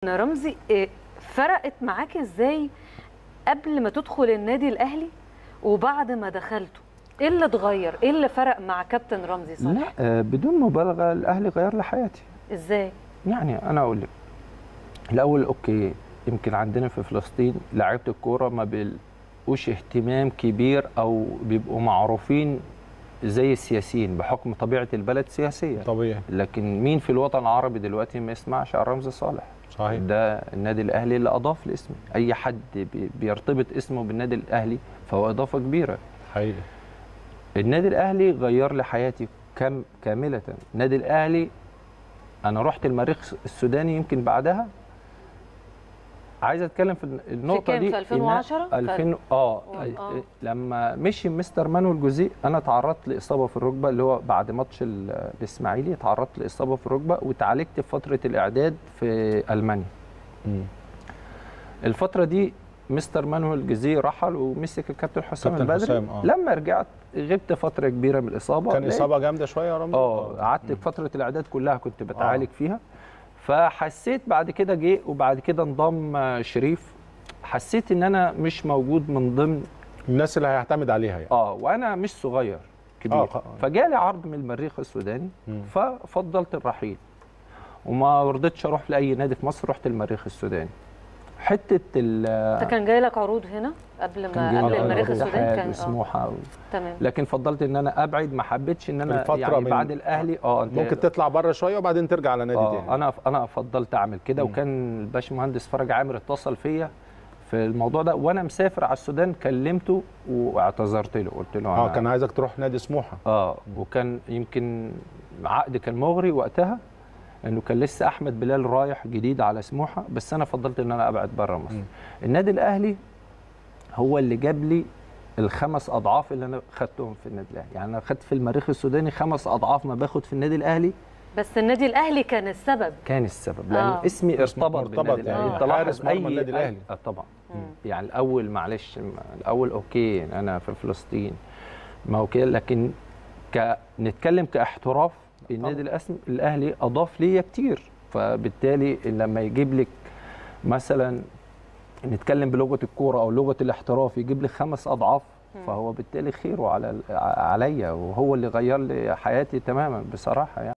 رمزي إيه فرقت معاك ازاي قبل ما تدخل النادي الاهلي وبعد ما دخلته ايه اللي اتغير ايه اللي فرق مع كابتن رمزي صالح لا آه، بدون مبالغه الاهلي غير لي حياتي ازاي يعني انا اقول لك الاول اوكي يمكن عندنا في فلسطين لعيبه الكوره ما بيلقوش اهتمام كبير او بيبقوا معروفين زي السياسيين بحكم طبيعه البلد سياسيه طبيعي لكن مين في الوطن العربي دلوقتي ما يسمعش عن رمزي صالح صحيح ده النادي الاهلي اللي اضاف لاسمي اي حد بي- بيرتبط اسمه بالنادي الاهلي فهو اضافه كبيره حقيقي النادي الاهلي غير لي حياتي كم كامله النادي الاهلي انا رحت المريخ السوداني يمكن بعدها عايز اتكلم في النقطه كام؟ دي في 2010 إنها 2000 اه آه. لما مشي مستر مانويل جوزي انا تعرضت لاصابه في الركبه اللي هو بعد ماتش ال- الاسماعيلي تعرضت لاصابه في الركبه وتعالجت في فتره الاعداد في المانيا مم. الفتره دي مستر مانويل جوزي رحل ومسك الكابتن حسام كابتن البدري حسام، آه. لما رجعت غبت فتره كبيره من الاصابه كان لقيت- اصابه جامده شويه يا رمزي اه قعدت فتره الاعداد كلها كنت بتعالج فيها فحسيت بعد كده جه وبعد كده انضم آه، شريف حسيت ان انا مش موجود من ضمن الناس اللي هيعتمد عليها يعني اه وانا مش صغير كبير آه، آه خ- فجالي عرض من المريخ السوداني مم. ففضلت الرحيل وما رضيتش اروح لاي نادي في مصر رحت المريخ السوداني حته ال انت كان جاي لك عروض هنا قبل كان ما جاي قبل لي المريخ عروض السوداني اتحاد كان اه وسموحه و... تمام لكن فضلت ان انا ابعد ما حبيتش ان انا الفترة يعني من- بعد الاهلي اه أنت- ممكن تطلع بره شويه وبعدين ترجع على نادي تاني اه انا انا فضلت اعمل كده مم. وكان الباشمهندس فرج عامر اتصل فيا في الموضوع ده وانا مسافر على السودان كلمته واعتذرت له قلت له اه أنا- كان عايزك تروح نادي سموحه اه وكان يمكن عقد كان مغري وقتها انه كان لسه احمد بلال رايح جديد على سموحه بس انا فضلت ان انا ابعد بره مصر مم. النادي الاهلي هو اللي جاب لي الخمس اضعاف اللي انا خدتهم في النادي الاهلي يعني انا خدت في المريخ السوداني خمس اضعاف ما باخد في النادي الاهلي بس النادي الاهلي كان السبب كان السبب لان آه. آه. اسمي ارتبط مرتبط بالنادي يعني. الاهلي آه. انت لاحظ حارس مرمى النادي الأهلي. آه طبعا مم. يعني الاول معلش م- الاول اوكي انا في فلسطين ما هو كده لكن ك... نتكلم كاحتراف النادي الاسم الاهلي اضاف ليا كتير فبالتالي لما يجيب لك مثلا نتكلم بلغه الكوره او لغه الاحتراف يجيب لي خمس اضعاف فهو بالتالي خيره على عليا وهو اللي غير لي حياتي تماما بصراحه يعني